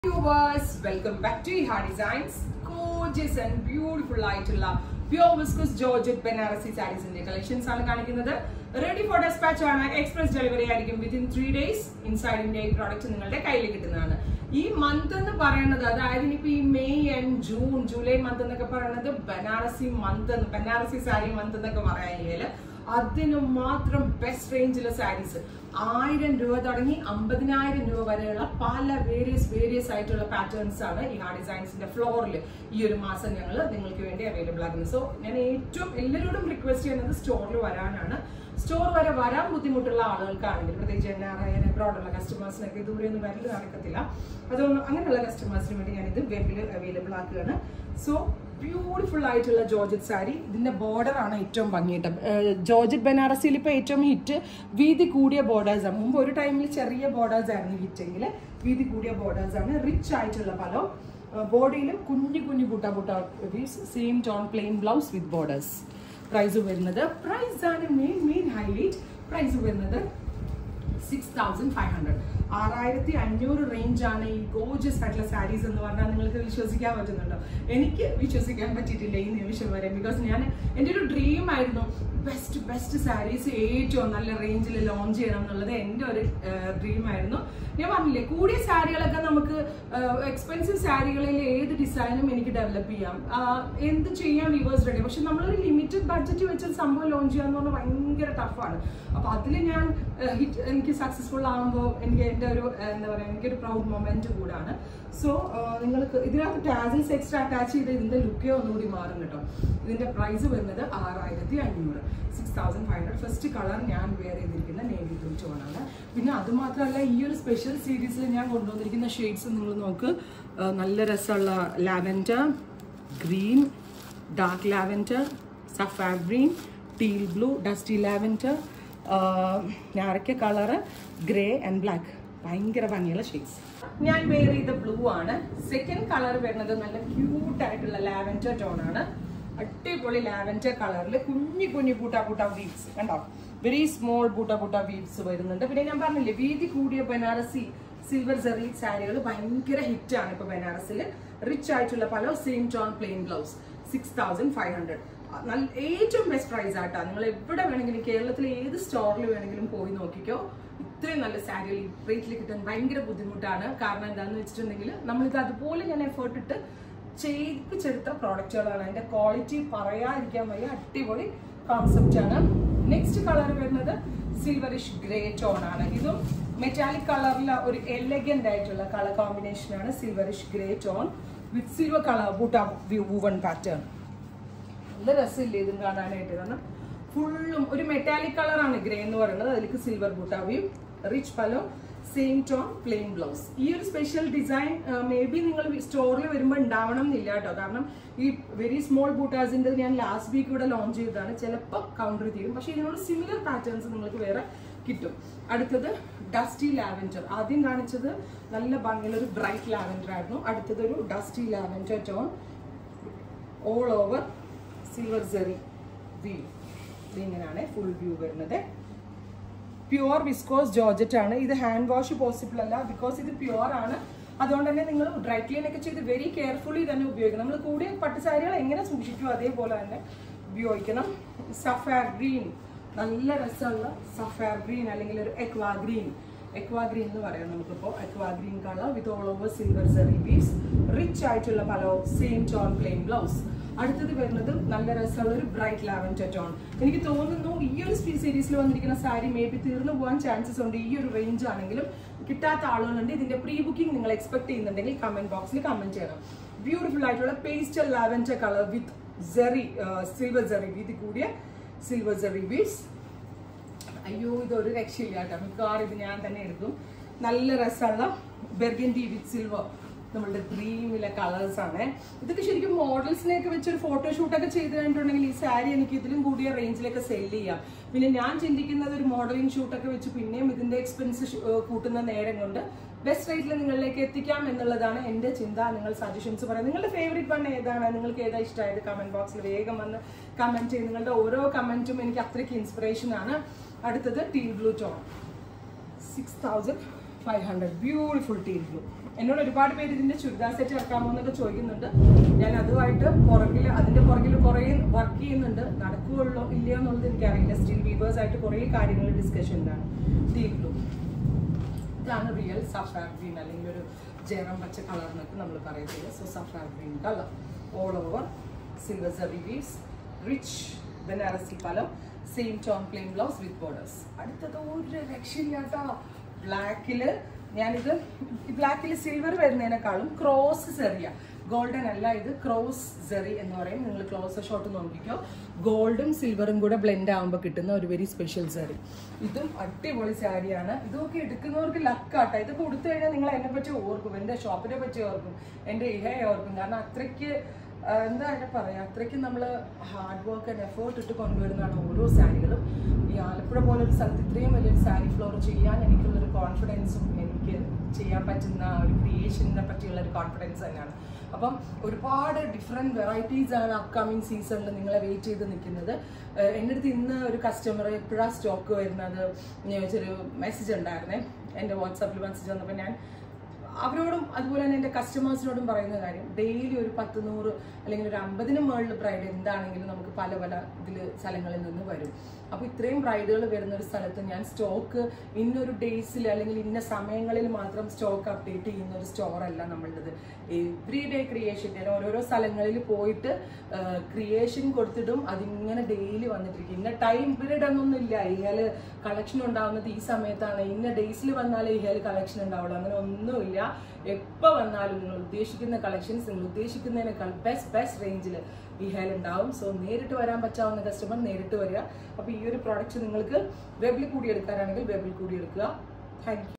viewers welcome back to ഹാ designs gorgeous and beautiful ആയിട്ടുള്ള pure viscose georgette Banarasi സാരീസിന്റെ collections ആണ് കാണിക്കുന്നത് റെഡി ഫോർ ഡെസ്പാച്ച് ആണ് എക്സ്പ്രസ് ഡെലിവറി ആയിരിക്കും within three days inside India ഈ പ്രോഡക്റ്റ് നിങ്ങളുടെ കയ്യിൽ കിട്ടുന്നതാണ് ഈ മന്ത് എന്ന് പറയുന്നത് അതായത് ഇനിയിപ്പോ ഈ May and June July month എന്നൊക്കെ പറയുന്നത് ബനാറസി മന്ത് ബനാറസി സാരി മന്ത് എന്നൊക്കെ പറയാൻ അതിന് മാത്രം ബെസ്റ്റ് റേഞ്ചിലെ സാരീസ് ആയിരം രൂപ തുടങ്ങി അമ്പതിനായിരം രൂപ വരെയുള്ള പല വേരിയസ് വേരിയസ് ആയിട്ടുള്ള പാറ്റേൺസ് ആണ് ഈ ഹാ ഡിസൈൻസിന്റെ ഫ്ലോറിൽ ഈ ഒരു മാസം ഞങ്ങൾ നിങ്ങൾക്ക് വേണ്ടി അവൈലബിൾ ആക്കുന്നത് സോ ഞാൻ ഏറ്റവും എല്ലാവരോടും റിക്വസ്റ്റ് ചെയ്യുന്നത് സ്റ്റോറിൽ വരാനാണ് സ്റ്റോർ വരെ വരാൻ ബുദ്ധിമുട്ടുള്ള ആളുകൾക്കാണെങ്കിൽ പ്രത്യേകിച്ച് എൻ ആർ ഐ എബ്രോഡുള്ള കസ്റ്റമേഴ്സിനൊക്കെ ദൂരെ ഒന്നും വരൽ നടക്കത്തില്ല അതുകൊണ്ട് അങ്ങനെയുള്ള കസ്റ്റമേഴ്സിന് വേണ്ടി ഞാൻ ഇത് വെബിൽ അവൈലബിൾ ആക്കുകയാണ് സോ ബ്യൂട്ടിഫുൾ ആയിട്ടുള്ള ജോർജറ്റ് സാരി ഇതിന്റെ ബോർഡർ ആണ് ഏറ്റവും ഭംഗിയിട്ട് ജോർജറ്റ് ബനാറസിയിൽ ഇപ്പോൾ ഏറ്റവും ഹിറ്റ് വീതി കൂടിയ ബോർഡേഴ്സ് ആണ് മുമ്പ് ഒരു ടൈമിൽ ചെറിയ ബോർഡേഴ്സ് ആയിരുന്നു ഹിറ്റ് എങ്കിൽ വീതി കൂടിയ ബോർഡേഴ്സ് ആണ് റിച്ച് ആയിട്ടുള്ള പലോ ബോഡിയിലും കുഞ്ഞു കുഞ്ഞു ബുട്ട ബുട്ട same tone plain blouse with borders price വരുന്നത് പ്രൈസ് ആണ് മെയിൻ മെയിൻ ഹൈലൈറ്റ് പ്രൈസ് വരുന്നത് സിക്സ് തൗസൻഡ് ഫൈവ് ഹൺഡ്രഡ് ആറായിരത്തി അഞ്ഞൂറ് റേഞ്ച് ആണ് ഈ ഗോജസ് ആയിട്ടുള്ള സാരീസ് എന്ന് പറഞ്ഞാൽ നിങ്ങൾക്ക് വിശ്വസിക്കാൻ പറ്റുന്നുണ്ടോ എനിക്ക് വിശ്വസിക്കാൻ പറ്റിയിട്ടില്ല ഈ നിമിഷം വരെ ബിക്കോസ് ഞാൻ എൻ്റെ ഒരു ഡ്രീം ആയിരുന്നു ബെസ്റ്റ് ബെസ്റ്റ് സാരീസ് ഏറ്റവും നല്ല റേഞ്ചിൽ ലോഞ്ച് ചെയ്യണം എന്നുള്ളത് എൻ്റെ ഒരു ഡ്രീം ആയിരുന്നു ഞാൻ പറഞ്ഞില്ലേ കൂടിയ സാരികളൊക്കെ നമുക്ക് എക്സ്പെൻസീവ് സാരികളിൽ ഏത് ഡിസൈനും എനിക്ക് ഡെവലപ്പ് ചെയ്യാം എന്ത് ചെയ്യാൻ വ്യൂവേഴ്സ് റെഡി പക്ഷെ നമ്മളൊരു ലിമിറ്റഡ് ബഡ്ജറ്റ് വെച്ചൊരു സംഭവം ലോഞ്ച് ചെയ്യാന്ന് പറഞ്ഞാൽ ഭയങ്കര ടഫാണ് അപ്പൊ അതിൽ ഞാൻ ഹിറ്റ് എനിക്ക് സക്സസ്ഫുൾ ആകുമ്പോൾ എനിക്ക് എൻ്റെ ഒരു എന്താ പറയുക എനിക്കൊരു പ്രൗഡ് മൊമെന്റ് കൂടാണ് സോ നിങ്ങൾക്ക് ഇതിനകത്ത് ടാസിൽസ് എക്സ്ട്രാ അറ്റാച്ച് ചെയ്ത് ഇതിന്റെ ലുക്കേ ഒന്നുകൂടി മാറും കേട്ടോ ഇതിന്റെ പ്രൈസ് വരുന്നത് ആറായിരത്തി അഞ്ഞൂറ് six thousand five hundred first colour ഞാൻ വെയർ ചെയ്തിരിക്കുന്ന നേവി ബ്ലൂ ടോൺ ആണ് പിന്നെ അത് മാത്രമല്ല ഈ ഒരു സ്പെഷ്യൽ സീരീസിൽ ഞാൻ കൊണ്ടുവന്നിരിക്കുന്ന ഷെയ്ഡ്സ് നിങ്ങൾ നോക്ക് നല്ല രസമുള്ള ലാവൻഡർ ഗ്രീൻ ഡാർക്ക് ലാവൻഡർ സഫാർ green teal blue dusty lavender ഞാറയ്ക്ക കളറ് ഗ്രേ ആൻഡ് ബ്ലാക്ക് ഭയങ്കര ഭംഗിയുള്ള ഷെയ്ഡ്സ് ഞാൻ വെയർ ചെയ്ത ബ്ലൂ ആണ് സെക്കൻഡ് കളർ വരുന്നത് നല്ല ക്യൂട്ട് ആയിട്ടുള്ള ലാവൻഡർ ടോൺ ആണ് അടിപൊളി ലാവൻഡർ കളറിൽ കുഞ്ഞു കുഞ്ഞു പൂട്ട പൂട്ട വീഡ്സ് കണ്ടോ വെരി സ്മോൾ പൂട്ട പൂട്ട വീഡ്സ് വരുന്നുണ്ട് പിന്നെ ഞാൻ പറഞ്ഞില്ലേ വീതി കൂടിയ ബനാറസി സിൽവർ സെറി സാരികൾ ഭയങ്കര ഹിറ്റ് ആണ് ഇപ്പൊ ബനാറസിൽ റിച്ച് ആയിട്ടുള്ള പല same tone plain blouse six thousand five hundred നല്ല ഏറ്റവും ബെസ്റ്റ് പ്രൈസ് ആട്ടാ നിങ്ങൾ എവിടെ വേണമെങ്കിലും കേരളത്തിലെ ഏത് സ്റ്റോറിൽ വേണമെങ്കിലും പോയി നോക്കിക്കോ ഇത്രയും നല്ല സാരികൾ ഈ റേറ്റിൽ കിട്ടാൻ ഭയങ്കര ബുദ്ധിമുട്ടാണ് കാരണം എന്താണെന്ന് വെച്ചിട്ടുണ്ടെങ്കിൽ നമ്മളിത് അതുപോലെ ഞാൻ എഫേർട്ട് ഇട്ട് ചെയ്യിപ്പിച്ചെടുത്ത പ്രോഡക്റ്റുകളാണ് അതിന്റെ ക്വാളിറ്റി പറയാതിരിക്കാൻ വയ്യ അടിപൊളി കോൺസെപ്റ്റ് ആണ് നെക്സ്റ്റ് കളർ വരുന്നത് സിൽവറിഷ് ഗ്രേ ടോൺ ആണ് ഇതും മെറ്റാലിക് കളറിലെ ഒരു എലഗന്റ് ആയിട്ടുള്ള കളർ കോമ്പിനേഷൻ ആണ് silverish grey tone with silver colour ബൂട്ട വൂവൺ പാറ്റേൺ നല്ല രസമില്ലേ ഇതും കാണാനായിട്ട് കാരണം ഫുള്ളും ഒരു മെറ്റാലിക് കളറാണ് ഗ്രേ എന്ന് പറയുന്നത് അതിലേക്ക് സിൽവർ ബൂട്ടാവിയും റിച്ച് പലോ സെയിം ടോൺ പ്ലെയിൻ ബ്ലൗസ് ഈ ഒരു സ്പെഷ്യൽ ഡിസൈൻ മേ ബി നിങ്ങൾ സ്റ്റോറിൽ വരുമ്പോൾ ഉണ്ടാവണം എന്നില്ല കേട്ടോ കാരണം ഈ വെരി സ്മോൾ ബൂട്ടാസിന്റെ ഞാൻ ലാസ്റ്റ് വീക്ക് ഇവിടെ ലോഞ്ച് ചെയ്തതാണ് ചിലപ്പോൾ കൗണ്ടർ ചെയ്യും പക്ഷേ ഇതിനോട് സിമിലർ പാറ്റേൺസ് നിങ്ങൾക്ക് വേറെ കിട്ടും അടുത്തത് ഡസ്റ്റി ലാവൻഡർ ആദ്യം കാണിച്ചത് നല്ല ഭംഗിയുള്ള ഒരു ബ്രൈറ്റ് ലാവൻഡർ ആയിരുന്നു അടുത്തത് ഒരു dusty lavender tone all over silver zari view ഇതിങ്ങനെയാണ് ഫുൾ വ്യൂ വരുന്നത് പ്യുവർ വിസ്കോസ് ജോർജറ്റ് ആണ് ഇത് ഹാൻഡ് വാഷ് പോസിബിൾ അല്ല ബിക്കോസ് ഇത് പ്യുവർ ആണ് അതുകൊണ്ട് തന്നെ നിങ്ങൾ ഡ്രൈ ക്ലീൻ ഒക്കെ ചെയ്ത് വെരി കെയർഫുള്ളി തന്നെ ഉപയോഗിക്കണം നമ്മൾ കൂടിയ പട്ടുസാരികൾ എങ്ങനെ സൂക്ഷിക്കും അതേപോലെ തന്നെ ഉപയോഗിക്കണം സഫാർ ഗ്രീൻ നല്ല രസമുള്ള സഫാർ ഗ്രീൻ അല്ലെങ്കിൽ ഒരു എക്വാ ഗ്രീൻ എക്വാ ഗ്രീൻ എന്ന് പറയാം നമുക്കിപ്പോൾ aqua green colour with all over silver zari ബീസ് റിച്ച് ആയിട്ടുള്ള പല സെയിം ടോൺ പ്ലെയിൻ ബ്ലൗസ് അടുത്തത് വരുന്നത് നല്ല രസമുള്ള ഒരു ബ്രൈറ്റ് ലാവൻഡർ ടോൺ എനിക്ക് തോന്നുന്നു ഈ ഒരു സീരീസിൽ വന്നിരിക്കുന്ന സാരി മേ ബി തീർന്നു പോകാൻ ചാൻസസ് ഉണ്ട് ഈ ഒരു റേഞ്ച് ആണെങ്കിലും കിട്ടാത്ത ആളുകളുണ്ട് ഇതിന്റെ പ്രീ ബുക്കിംഗ് നിങ്ങൾ എക്സ്പെക്ട് ചെയ്യുന്നുണ്ടെങ്കിൽ കമന്റ് ബോക്സിൽ കമന്റ് ചെയ്യണം ബ്യൂട്ടിഫുൾ ആയിട്ടുള്ള pastel lavender colour with zari silver zari വീതി കൂടിയ സിൽവർ സെറി ബീഡ്സ് അയ്യോ ഇതൊരു രക്ഷയില്ല കേട്ടോ മിക്കവാറും ഇത് ഞാൻ തന്നെ എടുക്കും നല്ല രസമുള്ള ബെർഗൻഡി വിത്ത് സിൽവർ നമ്മളുടെ ഡ്രീമിലെ കളേഴ്സ് ആണ് ഇതൊക്കെ ശരിക്കും മോഡൽസിനെയൊക്കെ വെച്ച് ഒരു ഫോട്ടോഷൂട്ടൊക്കെ ചെയ്ത് കഴിഞ്ഞിട്ടുണ്ടെങ്കിൽ ഈ സാരി എനിക്ക് ഇതിലും കൂടിയ റേഞ്ചിലൊക്കെ സെല് ചെയ്യാം പിന്നെ ഞാൻ ചിന്തിക്കുന്നത് ഒരു മോഡലിംഗ് ഷൂട്ടൊക്കെ വെച്ച് പിന്നെയും ഇതിന്റെ എക്സ്പെൻസ് കൂട്ടുന്ന നേരം കൊണ്ട് ബെസ്റ്റ് റേറ്റിൽ നിങ്ങളിലേക്ക് എത്തിക്കാം എന്നുള്ളതാണ് എന്റെ ചിന്ത നിങ്ങൾ സജഷൻസ് പറയാം നിങ്ങളുടെ ഫേവറേറ്റ് വൺ ഏതാണ് നിങ്ങൾക്ക് ഏതാ ഇഷ്ടമായത് കമന്റ് ബോക്സിൽ വേഗം വന്ന് കമന്റ് ചെയ്യും നിങ്ങളുടെ ഓരോ കമന്റും എനിക്ക് അത്രയ്ക്ക് ഇൻസ്പിറേഷൻ ആണ് അടുത്തത് teal blue tone six thousand five hundred beautiful teal blue എന്നോട് ഒരുപാട് പേര് ഇതിന്റെ ചുരിദാർ സെറ്റ് ഇറക്കാമോ എന്നൊക്കെ ചോദിക്കുന്നുണ്ട് ഞാൻ അതുമായിട്ട് പുറകിൽ അതിന്റെ പുറകിൽ കുറേ വർക്ക് ചെയ്യുന്നുണ്ട് നടക്കുകയുള്ളോ ഇല്ലയോ എന്നുള്ളത് എനിക്കറിയില്ല സ്റ്റിൽ വീവേഴ്സ് ആയിട്ട് കുറേ കാര്യങ്ങൾ ഡിസ്കഷൻ ഉണ്ടാണ് ടീൽ ബ്ലൂ ഇതാണ് റിയൽ സഫാർ ഗ്രീൻ അല്ലെങ്കിൽ ഒരു ജയറാം പച്ച കളർ എന്നൊക്കെ നമ്മൾ പറയുന്നത് സോ സഫാർ green colour all over silver zari weaves rich Banarasi പലം same tone plain blouse with borders അടുത്തത് ഒരു രക്ഷയില്ലാട്ടോ ബ്ലാക്കില് ഞാനിത് ബ്ലാക്കിൽ സിൽവർ വരുന്നതിനേക്കാളും ക്രോസ് സെറിയ ഗോൾഡൻ അല്ല ഇത് ക്രോസ് സെറി എന്ന് പറയും നിങ്ങൾ ക്ലോസ് ഷോട്ട് നോക്കിക്കോ ഗോൾഡും സിൽവറും കൂടെ ബ്ലെൻഡ് ആകുമ്പോൾ കിട്ടുന്ന ഒരു വെരി സ്പെഷ്യൽ സെറി ഇതും അടിപൊളി സാരിയാണ് ഇതൊക്കെ എടുക്കുന്നവർക്ക് ലക്കാട്ടോ ഇതൊക്കെ കൊടുത്തു കഴിഞ്ഞാൽ നിങ്ങൾ എന്നെ പറ്റി ഓർക്കും എൻ്റെ ഷോപ്പിനെ പറ്റി ഓർക്കും എൻ്റെ ഇഹയെ ഓർക്കും കാരണം അത്രയ്ക്ക് ആ, എന്താ അതിനെ പറയാ അത്രയ്ക്ക് നമ്മൾ ഹാർഡ് വർക്ക് ആൻഡ് എഫേർട്ട് ഇട്ട് കൊണ്ടുവരുന്നതാണ് ഓരോ സാരികളും ഈ ആലപ്പുഴ പോലെ ഒരു സ്ഥലത്ത് ഇത്രയും വലിയൊരു സാരി ഫ്ലോർ ചെയ്യാൻ എനിക്കുള്ളൊരു കോൺഫിഡൻസും എനിക്ക് ചെയ്യാൻ പറ്റുന്ന ഒരു ക്രിയേഷനെ പറ്റിയുള്ള ഒരു കോൺഫിഡൻസ് തന്നെയാണ് അപ്പം ഒരുപാട് ഡിഫറെൻറ്റ് വെറൈറ്റീസ് ആണ് അപ്കമിങ് സീസണിൽ നിങ്ങളെ വെയിറ്റ് ചെയ്ത് നിൽക്കുന്നത് ഏഹ് എൻ്റെ അടുത്ത് ഇന്ന് ഒരു കസ്റ്റമർ എപ്പോഴാണ് സ്റ്റോക്ക് വരുന്നത് ഞാൻ ചോദിച്ചൊരു മെസ്സേജ് ഉണ്ടായിരുന്നേ എൻ്റെ വാട്സാപ്പിൽ മെസ്സേജ് വന്നപ്പോൾ ഞാൻ അവരോടും അതുപോലെ തന്നെ എൻ്റെ കസ്റ്റമേഴ്സിനോടും പറയുന്ന കാര്യം ഡെയിലി ഒരു പത്ത് നൂറ് അല്ലെങ്കിൽ ഒരു അമ്പതിന് മുകളിൽ ബ്രൈഡ് എന്താണെങ്കിലും നമുക്ക് പല പല ഇതിൽ സ്ഥലങ്ങളിൽ നിന്ന് വരും അപ്പോൾ ഇത്രയും ബ്രൈഡുകൾ വരുന്ന ഒരു സ്ഥലത്ത് ഞാൻ സ്റ്റോക്ക് ഇന്നൊരു ഡേയ്സിൽ അല്ലെങ്കിൽ ഇന്ന സമയങ്ങളിൽ മാത്രം സ്റ്റോക്ക് അപ്ഡേറ്റ് ചെയ്യുന്ന ഒരു സ്റ്റോറല്ല നമ്മളുടേത് എവ്രി ഡേ ക്രിയേഷൻ ഞാൻ ഓരോരോ സ്ഥലങ്ങളിൽ പോയിട്ട് ക്രിയേഷൻ കൊടുത്തിട്ടും അതിങ്ങനെ ഡെയിലി വന്നിട്ടിരിക്കും ഇന്ന ടൈം പീരീഡ് ഒന്നും ഇല്ല ഇയാള് കളക്ഷൻ ഉണ്ടാവുന്നത് ഈ സമയത്താണ് ഇന്ന ഡേയ്സിൽ വന്നാലേ ഇയാൾ കളക്ഷൻ ഉണ്ടാവുള്ളൂ അങ്ങനെ ഒന്നുമില്ല എപ്പോ വന്നാലും നിങ്ങൾ ഉദ്ദേശിക്കുന്ന കളക്ഷൻസ് നിങ്ങൾ ഉദ്ദേശിക്കുന്നതിനേക്കാൾ ബെസ്റ്റ് ബെസ്റ്റ് റേഞ്ചിൽ ഈ ഹെയർ ഉണ്ടാവും സോ നേരിട്ട് വരാൻ പറ്റാവുന്ന കസ്റ്റമർ നേരിട്ട് വരിക അപ്പോൾ ഈ ഒരു പ്രോഡക്റ്റ് നിങ്ങൾക്ക് വെബിൽ കൂടി എടുക്കാനാണെങ്കിൽ വെബിൽ കൂടി എടുക്കുക താങ്ക്